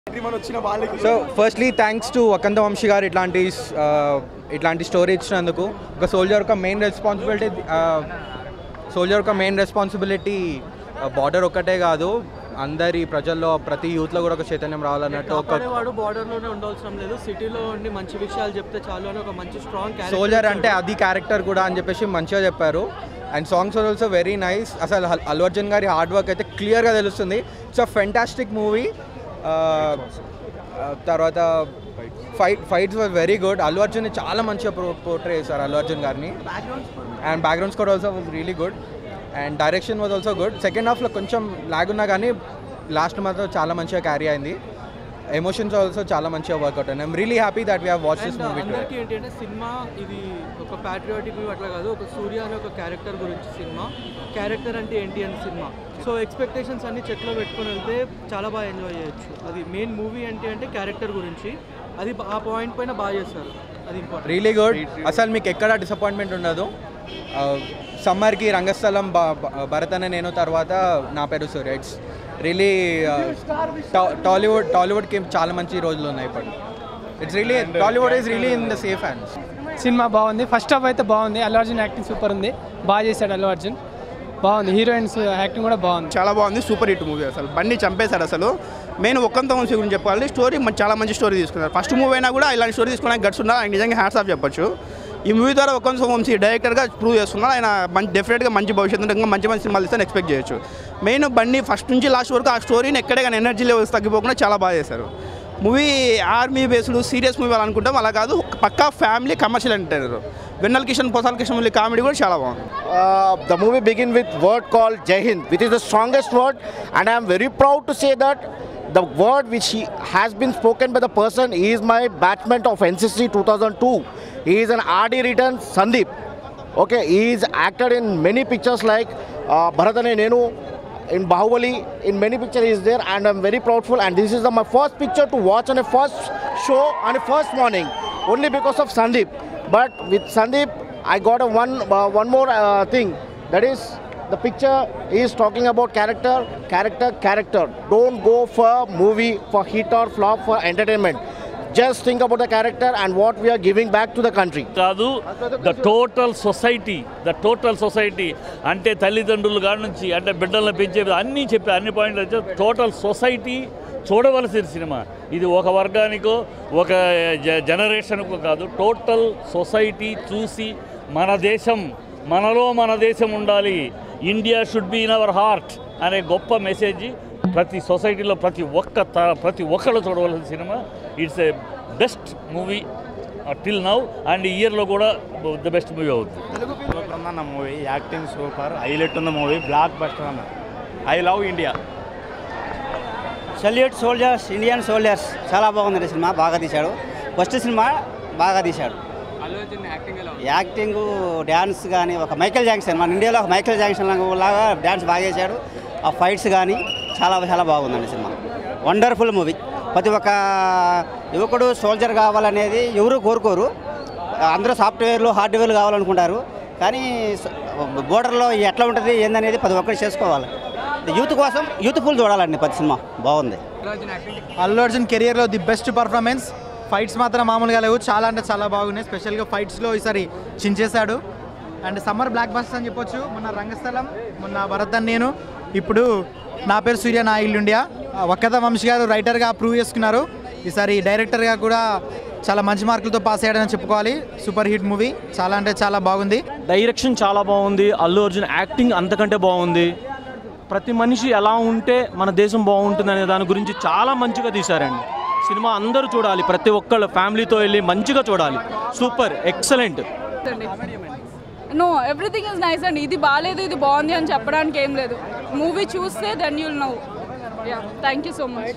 మన వచ్చిన వాళ్ళకి so firstly thanks to Vakkantham Vamsi garu ఇట్లాంటి ఆ, ఇట్లాంటి స్టోరీ ఇచ్చినందుకు ఒక సోల్జర్ యొక్క మెయిన్ రెస్పాన్సిబిలిటీ సోల్జర్ యొక్క మెయిన్ రెస్పాన్సిబిలిటీ బార్డర్ ఒక్కటే కాదు అందరి ప్రజల్లో ప్రతి యూత్లో కూడా ఒక చైతన్యం రావాలన్నట్టు ఒక కాపాడేవాడు బార్డర్లోనే ఉండాల్సిన లేదు సిటీలో ఉండి మంచి విషయాలు చెప్తే చాలు అని ఒక మంచి స్ట్రాంగ్ సోల్జర్ అంటే అది క్యారెక్టర్ కూడా అని చెప్పేసి మంచిగా చెప్పారు and songs are also very nice అసలు అల్- అల్లు అర్జున్ గారి హార్డ్ వర్క్ అయితే క్లియర్గా తెలుస్తుంది ఇట్స్ అ ఫెంటాస్టిక్ మూవీ తర్వాత ఫైట్ ఫైట్స్ వర్ వెరీ గుడ్ అల్లు అర్జున్ చాలా మంచిగా పోర్ట్రే చేశారు అల్లు అర్జున్ గారిని and background score also was really good and direction was also good second హాఫ్లో కొంచెం లాగ్ ఉన్నా కానీ లాస్ట్ మాత్రం చాలా మంచిగా క్యారీ అయింది ఎమోషన్స్ ఆల్సో చాలా మంచిగా work out and I'm really happy that we have watch this movie అందరికీ ఏంటంటే సినిమా ఇది ఒక ప్యాట్రియాటిక్ మూవీ అట్లా కాదు ఒక సూర్య అనే ఒక క్యారెక్టర్ గురించి సినిమా క్యారెక్టర్ అంటే ఏంటి అని సినిమా సో ఎక్స్పెక్టేషన్స్ అన్ని చెట్లో పెట్టుకొని వెళ్తే చాలా బాగా ఎంజాయ్ చేయొచ్చు అది మెయిన్ మూవీ ఏంటి అంటే క్యారెక్టర్ గురించి అది ఆ పాయింట్ పైన బాగా చేస్తారు అది ఇంపార్టెంట్ రియలీ గుడ్ అసలు మీకు ఎక్కడ డిసప్పాయింట్మెంట్ ఉండదు సమ్మర్కి రంగస్థలం బ- బ- భరత్ అనే నేను తర్వాత నా పేరు సూర్య ఇట్స్ రియలీ టాలీవుడ్ టాలీవుడ్కి చాలా మంచి రోజులు ఉన్నాయి ఇప్పుడు it's really Tollywood is really in the safe hands సినిమా బాగుంది ఫస్ట్ హాఫ్ అయితే బాగుంది అల్లు అర్జున్ యాక్టింగ్ సూపర్ ఉంది బాగా చేశాడు అల్లు అర్జున్ బాగుంది హీరోయిన్స్ యాక్టింగ్ కూడా బాగుంది చాలా బాగుంది సూపర్ హిట్ మూవీ అసలు బండి చంపేశాడు అసలు మెయిన్ ఒక్కంత వంశీ గురించి చెప్పాలి స్టోరీ మ- చాలా మంచి స్టోరీ తీసుకున్నారు ఫస్ట్ మూవీ అయినా కూడా ఇలాంటి స్టోరీ తీసుకోవడానికి గట్స్ ఉన్నారు ఆయన నిజంగా హ్యాట్స్ ఆఫ్ చెప్పొచ్చు ఈ మూవీ ద్వారా ఒక్కంత వంశీ డైరెక్టర్గా ప్రూవ్ చేస్తున్నారు ఆయన మంచి డెఫినెట్గా మంచి భవిష్యత్తు ఉంటుంది. ఇంకా మంచి మంచి సినిమాలు ఇస్తాను ఎక్స్పెక్ట్ చేయొచ్చు మెయిన్ బండి ఫస్ట్ నుంచి లాస్ట్ వరకు ఆ స్టోరీని ఎక్కడే కానీ ఎనర్జీ లెవెల్స్ తగ్గిపోకుండా చాలా బాగా చేశారు movie army based serious movie వాళ్ళు అనుకుంటాం అలా కాదు పక్కా ఫ్యామిలీ కమర్షియల్ అంటారు వెన్నెల కిషన్ పొసాల కిషన్ మళ్ళీ కామెడీ కూడా చాలా బాగుంది Uh, the movie begin with word called Jai Hind, which is the strongest word, and I am very proud to say that the word which he has been spoken by the person he is my batchmate of NCC 2002. He is an RD written Sandeep. Okay, he is acted in many pictures like uh, Bharatane Nenu, in Bahubali, in many pictures he is there, and I'm very proudful. And this is the, my first picture to watch on a first show on a first morning, only because of Sandeep. But with Sandeep, I got a one uh, one more uh, thing. That is, the picture is talking about character, character, character. Don't go for movie for hit or flop for entertainment. Just think about the character and what we are giving back to the country. కాదు the total society the total society అంటే తల్లిదండ్రులు కాడ నుంచి అంటే బిడ్డలను పెంచే అన్నీ చెప్పి అన్ని పాయింట్లు వచ్చి టోటల్ సొసైటీ చూడవలసిన సినిమా ఇది ఒక వర్గానికో ఒక జ జనరేషన్కో కాదు టోటల్ సొసైటీ చూసి మన దేశం మనలో మన దేశం ఉండాలి India should be in our heart అనే గొప్ప మెసేజ్ ప్రతి సొసైటీలో ప్రతి ఒక్క త- ప్రతి ఒక్కళ్ళు చూడవలసిన సినిమా it's a best movie till now and ఇయర్లో కూడా ద బెస్ట్ మూవీ అవుతుంది సూపర్ ఉందన్న మూవీ యాక్టింగ్ సూపర్ హైలైట్ ఉన్న మూవీ బ్లాక్ బస్టర్ అన్న I love India salute soldiers Indian soldiers చాలా బాగుంది సినిమా బాగా తీశాడు ఫస్ట్ సినిమా బాగా తీశాడు యాక్టింగ్ డ్యాన్స్ కానీ ఒక మైకేల్ జాక్సన్ మన ఇండియాలో ఒక మైకేల్ జాక్సన్ లాగా డ్యాన్స్ బాగా చేశాడు ఆ ఫైట్స్ కానీ చాలా చాలా బాగుందండి సినిమా వండర్ఫుల్ మూవీ ప్రతి ఒక్క యువకుడు సోల్జర్ కావాలనేది ఎవరు కోరుకోరు అందరూ సాఫ్ట్వేర్లు హార్డ్వేర్లు కావాలనుకుంటారు కానీ బోర్డర్లో ఎట్లా ఉంటుంది ఏందనేది ప్రతి ఒక్కరు చేసుకోవాలి యూత్ కోసం యూత్ఫుల్ చూడాలండి ప్రతి సినిమా బాగుంది అల్లు అర్జున్ కెరియర్లో ది బెస్ట్ పర్ఫార్మెన్స్ ఫైట్స్ మాత్రం మామూలుగా లేవు చాలా అంటే చాలా బాగున్నాయి స్పెషల్గా ఫైట్స్లో ఈసారి చించేశాడు అండ్ సమ్మర్ బ్లాక్ బస్టర్ అని చెప్పొచ్చు మొన్న రంగస్థలం మొన్న భరత్ అని నేను ఇప్పుడు నా పేరు సూర్య నా ఇల్లు ఇండియా వక్కత వంశీ గారు రైటర్గా ప్రూవ్ చేసుకున్నారు ఈసారి డైరెక్టర్గా కూడా చాలా మంచి మార్కులతో పాస్ అయ్యాడని చెప్పుకోవాలి సూపర్ హిట్ మూవీ చాలా అంటే చాలా బాగుంది డైరెక్షన్ చాలా బాగుంది అల్లు అర్జున్ యాక్టింగ్ అంతకంటే బాగుంది ప్రతి మనిషి ఎలా ఉంటే మన దేశం బాగుంటుంది అనే దాని గురించి చాలా మంచిగా తీశారండి సినిమా అందరూ చూడాలి ప్రతి ఒక్కళ్ళు ఫ్యామిలీతో వెళ్ళి మంచిగా చూడాలి super excellent no everything is nice అండి ఇది బాగాలేదు ఇది బాగుంది అని చెప్పడానికి ఏం లేదు మూవీ చూస్తే then you'll know yeah thank you so much